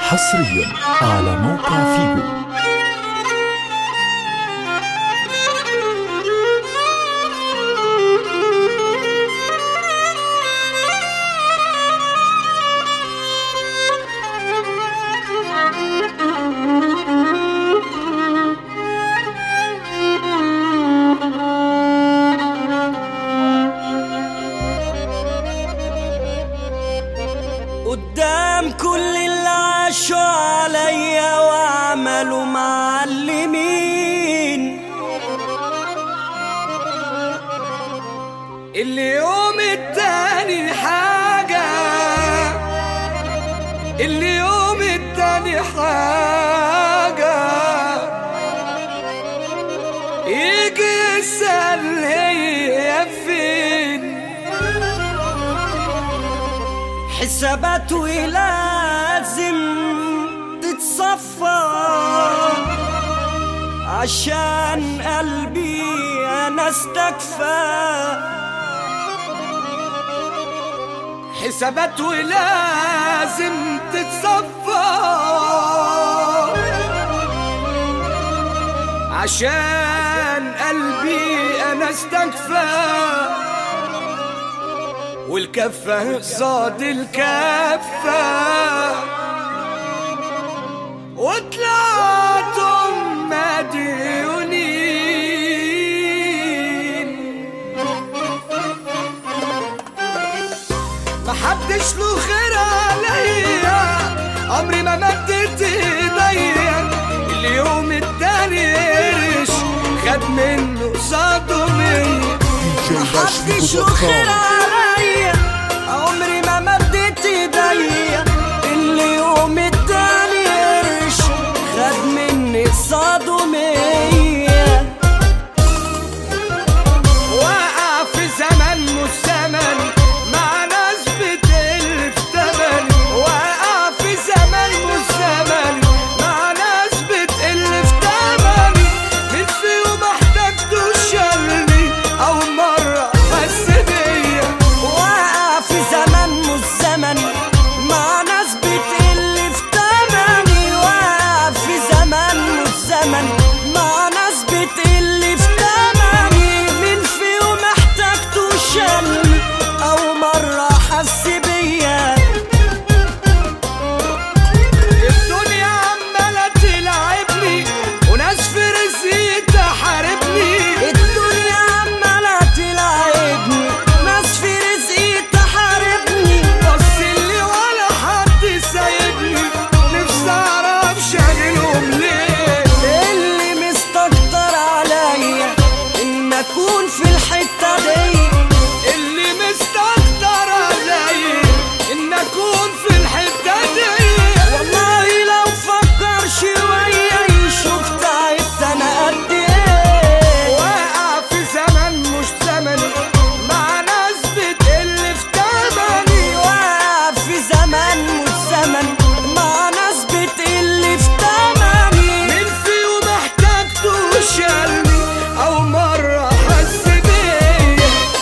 حصريا على موقع فيجو قدام كل اللي عاشوا عليا وعملوا معلمين اليوم التاني حاجة اليوم التاني حاجة يجي يسأل هي فين حساباته لازم تتصفى عشان قلبي انا استكفى حساباته لازم تتصفى عشان قلبي انا استكفى والكفة قصاد الكفة وطلعتم مديونين محدش له خير عليا عمري ما مدت ايديا اليوم التاني قرش خد منه قصاده مية محدش له خير عليا عمري ما مدت ايديا اليوم التاني قرش خد مني قصاده مية وقع في زمن مش زمن مع ناس بتقل في تمن وقع في زمن مش زمن مع ناس بتقل في تمن مين فيهم احتاجته شالني او مرة حس بيا وقع في زمن مش زمن مع ناس بتقل في تمني وقع في زمن مش زمن مع ناس بتقل في تمني مين فيهم احتاجته شالني او مرة حس بيا الدنيا عمالة تلعبني وناس في رزقي تحاربني الدنيا عمالة تلعبني ناس في رزقي تحاربني بس اللي ولا حد سايبني نفسي اعرف شاغلهم ليه اللي مستكتر عليا ان اكون في الحتة دي اللي مستكتر عليا ان اكون في الحتة دي والله لو فكر شوية يشوف تعبت انا قد ايه واقع في زمن مش زمني مع ناس بتقل في تمني واقع في زمن مش زمن مع ناس بتقل في تمني مين فيهم احتاجته شالني او مرة حس بيا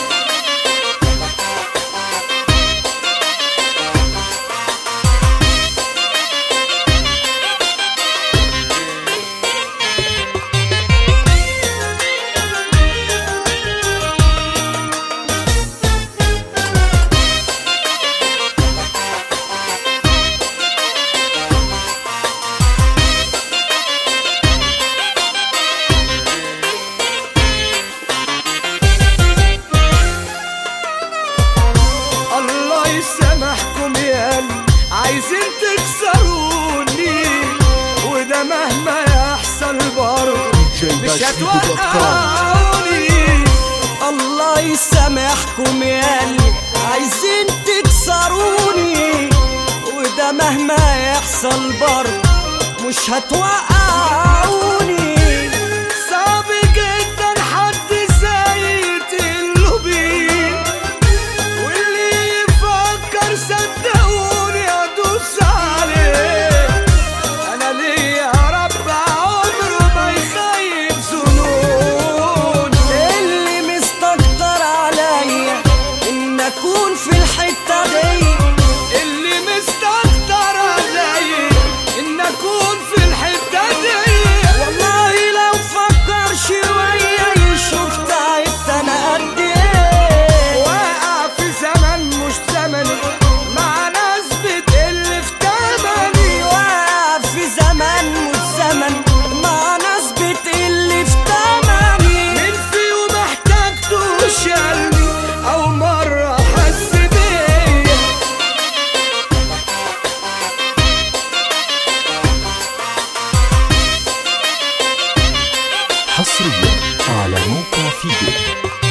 الله يسامحكم يا اللي عايزين تكسروني وده مهما يحصل برضه مش هتوقعوني الله يسامحكم يا اللي عايزين تكسروني وده مهما يحصل برضه مش هتوقعوني صعب جدا حد زي تقلبي واللي يفكر صدقوني ادوس عليه انا ليا رب عمره ما يخيب ظنون اللي مستكتر عليا ان اكون في الحته دي اللي مستكتر عليا حصريا على موقع فيجو